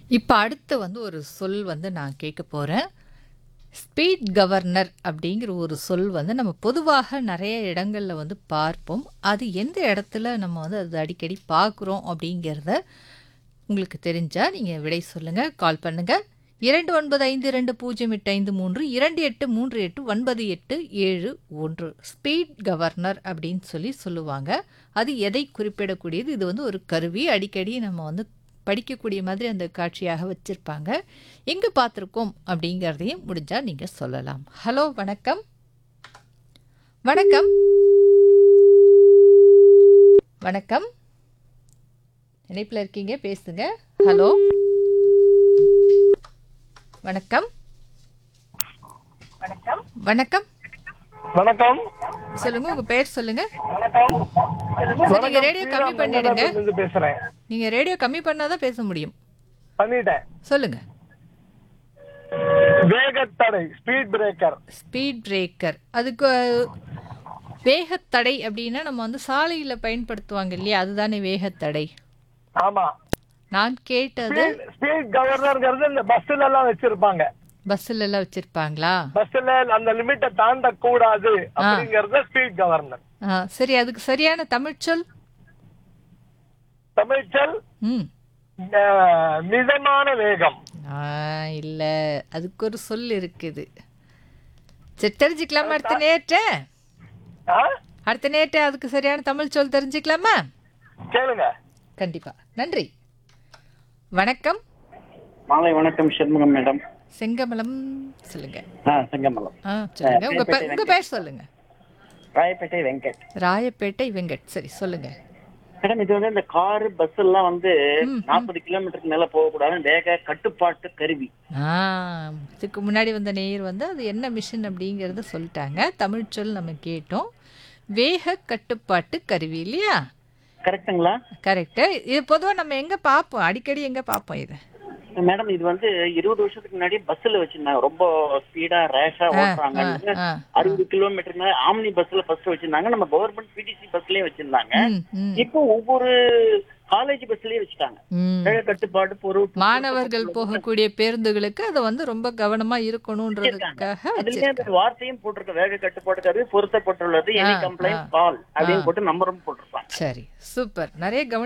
இப்போ அடுத்து வந்து ஒரு சொல் வந்து நான் கேட்க போகிறேன் ஸ்பீட் கவர்னர் அப்படிங்கிற ஒரு சொல் வந்து நம்ம பொதுவாக நிறைய இடங்களில் வந்து பார்ப்போம் அது எந்த இடத்துல நம்ம வந்து அது அடிக்கடி பார்க்குறோம் அப்படிங்கிறத உங்களுக்கு தெரிஞ்சால் நீங்கள் விடை சொல்லுங்கள் கால் பண்ணுங்கள் இரண்டு ஒன்பது ஐந்து இரண்டு பூஜ்ஜியம் எட்டு ஐந்து மூன்று இரண்டு எட்டு மூன்று எட்டு ஒன்பது எட்டு ஏழு ஒன்று ஸ்பீட் கவர்னர் அப்படின்னு சொல்லி சொல்லுவாங்க அது எதை குறிப்பிடக்கூடியது இது வந்து ஒரு கருவி அடிக்கடி நம்ம வந்து படிக்கக்கூடிய மாதிரி அந்த காட்சியாக வச்சுருப்பாங்க எங்கே பார்த்துருக்கோம் அப்படிங்கிறதையும் முடிஞ்சால் நீங்கள் சொல்லலாம் ஹலோ வணக்கம் வணக்கம் வணக்கம் இணைப்பில் இருக்கீங்க பேசுங்க ஹலோ வணக்கம் வணக்கம் வணக்கம் சொல்லுங்க உங்க பேர் சொல்லுங்க வணக்கம் சார், நீங்க ரேடியோ கம்மி பண்ணிடுங்க இருந்து பேசுறேன் நீங்க ரேடியோ கம்மி பண்ணாதான் பேச முடியும் பண்ணிட்டேன் சொல்லுங்க வேகத்தடை ஸ்பீட் பிரேக்கர் ஸ்பீட் பிரேக்கர் அதுக்கு வேகத்தடை அப்படின்னா நம்ம வந்து சாலையில் பயன்படுத்துவாங்க இல்லையா அதுதானே வேகத்தடை ஆமா நான் கேட்டது ஸ்பீட் கவர்னர்ங்கிறது இந்த பஸ்ல எல்லாம் வச்சிருப்பாங்க பஸ்ஸில் எல்லாம் வச்சிருப்பாங்களா பஸ்ல அந்த லிமிட்டை தாண்ட கூடாது அப்படிங்கறது ஸ்பீட் கவர்னர் ஆ சரி அதுக்கு சரியான தமிழ் சொல் தமிழ்ச்சல் ம் அஹ், மிதமான வேகம் ஆ இல்லை அதுக்கு ஒரு சொல் இருக்குது சரி தெரிஞ்சுக்கலாமா அடுத்த நேற்று ஆ? அடுத்த நேற்று அதுக்கு சரியான தமிழ் சொல் தெரிஞ்சுக்கலாமா கேளுங்க கண்டிப்பா நன்றி வணக்கம் மாலை வணக்கம் சண்முகம் மேடம் செங்கமலம் சொல்லுங்க ஆ செங்கமலம் ஆ சொல்லுங்க உங்க பே- உங்க பேர் சொல்லுங்க ராயப்பேட்டை வெங்கட் ராயப்பேட்டை வெங்கட் சரி சொல்லுங்க மேடம் இது வந்து இந்த காரு பஸ் எல்லாம் வந்து நாற்பது கிலோமீட்டருக்கு மேல போகக்கூடாது வேக கட்டுப்பாட்டு கருவி ஆ இதுக்கு முன்னாடி வந்த நேயர் வந்து அது என்ன மிஷின் அப்படிங்கிறத சொல்லிட்டாங்க தமிழ் சொல் நம்ம கேட்டோம் வேக கட்டுப்பாட்டு கருவி இல்லையா கரெக்ட்டுங்களா கரெக்டு இது பொதுவாக நம்ம எங்கே பார்ப்போம் அடிக்கடி எங்கே பார்ப்போம் இது மேடம் இது வந்து இருபது வருஷத்துக்கு முன்னாடி பஸ்ல வச்சிருந்தாங்க ரொம்ப ஸ்பீடா ரேஷா ஓட்டுறாங்க ஆ அறுபது கிலோமீட்டருக்கு மேல ஆம்னி பஸ்ல ஃபர்ஸ்ட் வச்சிருந்தாங்க நம்ம கவர்மெண்ட் பிடிசி பஸ்லயே வச்சிருந்தாங்க ம் ம் இப்போ ஒவ்வொரு காலேஜ் பஸ்லயே வச்சுட்டாங்க ம் வேக கட்டுப்பாடு பொருள் மாணவர்கள் போகக்கூடிய பேருந்துகளுக்கு அதை வந்து ரொம்ப கவனமா இருக்கணுன்றதுக்காக அதுலயே அந்த வார்த்தையும் போட்டிருக்க வேக கட்டுப்பாடு கருவி பொருத்தப்பட்டுள்ளது எனி ஆ, கம்ப்ளைண்ட் ஆ. கால் அப்படின்னு போட்டு நம்பரும் போட்டிருப்பாங்க சரி சூப்பர் நிறைய கவனி